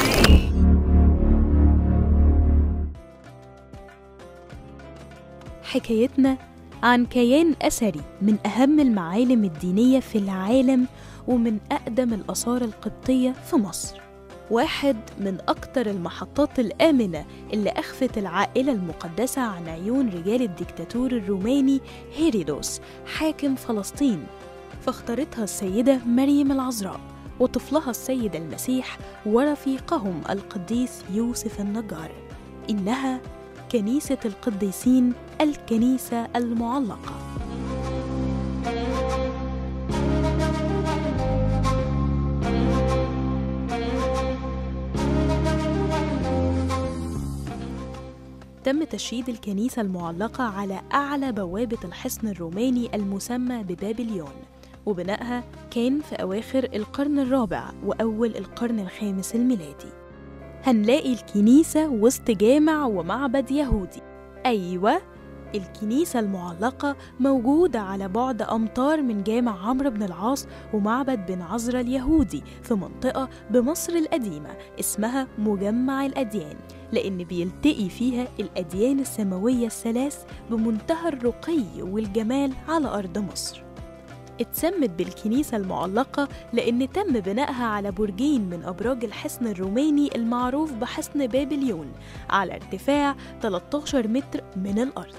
حكايتنا عن كيان أثري من أهم المعالم الدينية في العالم ومن أقدم الآثار القبطية في مصر واحد من أكتر المحطات الآمنة اللي أخفت العائلة المقدسة عن عيون رجال الدكتاتور الروماني هيرودوس حاكم فلسطين فاختارتها السيدة مريم العذراء وطفلها السيد المسيح ورفيقهم القديس يوسف النجار إنها كنيسة القديسين الكنيسة المعلقة تم تشييد الكنيسة المعلقة على أعلى بوابة الحصن الروماني المسمى ببابليون وبنائها كان في أواخر القرن الرابع وأول القرن الخامس الميلادي هنلاقي الكنيسة وسط جامع ومعبد يهودي أيوة الكنيسة المعلقة موجودة على بعد أمتار من جامع عمرو بن العاص ومعبد بن عزرا اليهودي في منطقة بمصر القديمة اسمها مجمع الأديان لأن بيلتقي فيها الأديان السماوية الثلاث بمنتهى الرقي والجمال على أرض مصر اتسمت بالكنيسة المعلقة لأن تم بنائها على برجين من أبراج الحصن الروماني المعروف بحصن بابليون على ارتفاع 13 متر من الأرض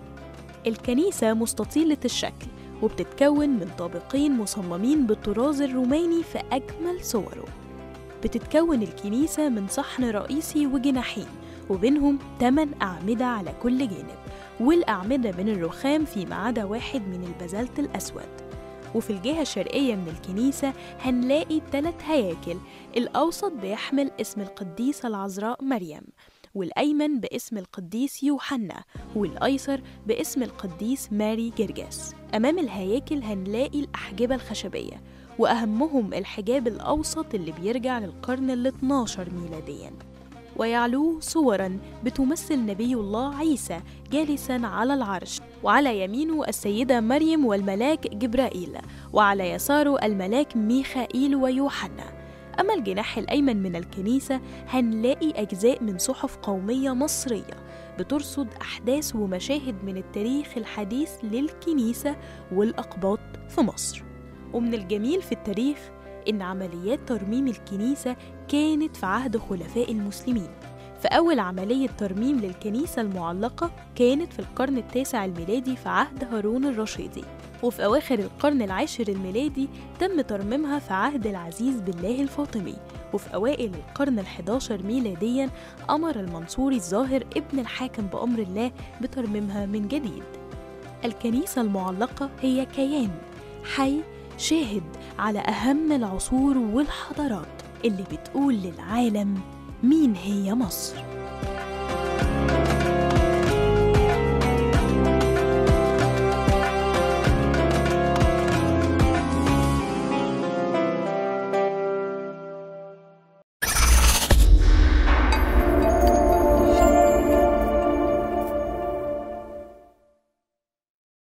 الكنيسة مستطيلة الشكل وبتتكون من طابقين مصممين بالطراز الروماني في أجمل صوره بتتكون الكنيسة من صحن رئيسي وجناحين وبينهم 8 أعمدة على كل جانب والأعمدة من الرخام فيما عدا واحد من البازلت الأسود وفي الجهة الشرقية من الكنيسة هنلاقي ثلاث هياكل الأوسط بيحمل اسم القديسة العذراء مريم والأيمن باسم القديس يوحنا والأيسر باسم القديس ماري جرجاس أمام الهياكل هنلاقي الأحجبة الخشبية وأهمهم الحجاب الأوسط اللي بيرجع للقرن ال 12 ميلادياً ويعلوه صورا بتمثل نبي الله عيسى جالسا على العرش وعلى يمينه السيدة مريم والملاك جبرائيل وعلى يساره الملاك ميخائيل ويوحنا أما الجناح الأيمن من الكنيسة هنلاقي أجزاء من صحف قومية مصرية بترصد أحداث ومشاهد من التاريخ الحديث للكنيسة والأقباط في مصر ومن الجميل في التاريخ إن عمليات ترميم الكنيسة كانت في عهد خلفاء المسلمين فأول عملية ترميم للكنيسة المعلقة كانت في القرن التاسع الميلادي في عهد هارون الرشيدي وفي أواخر القرن العاشر الميلادي تم ترميمها في عهد العزيز بالله الفاطمي وفي أوائل القرن الحداشر ميلاديا أمر المنصوري الظاهر ابن الحاكم بأمر الله بترميمها من جديد الكنيسة المعلقة هي كيان حي شاهد على أهم العصور والحضارات اللي بتقول للعالم مين هي مصر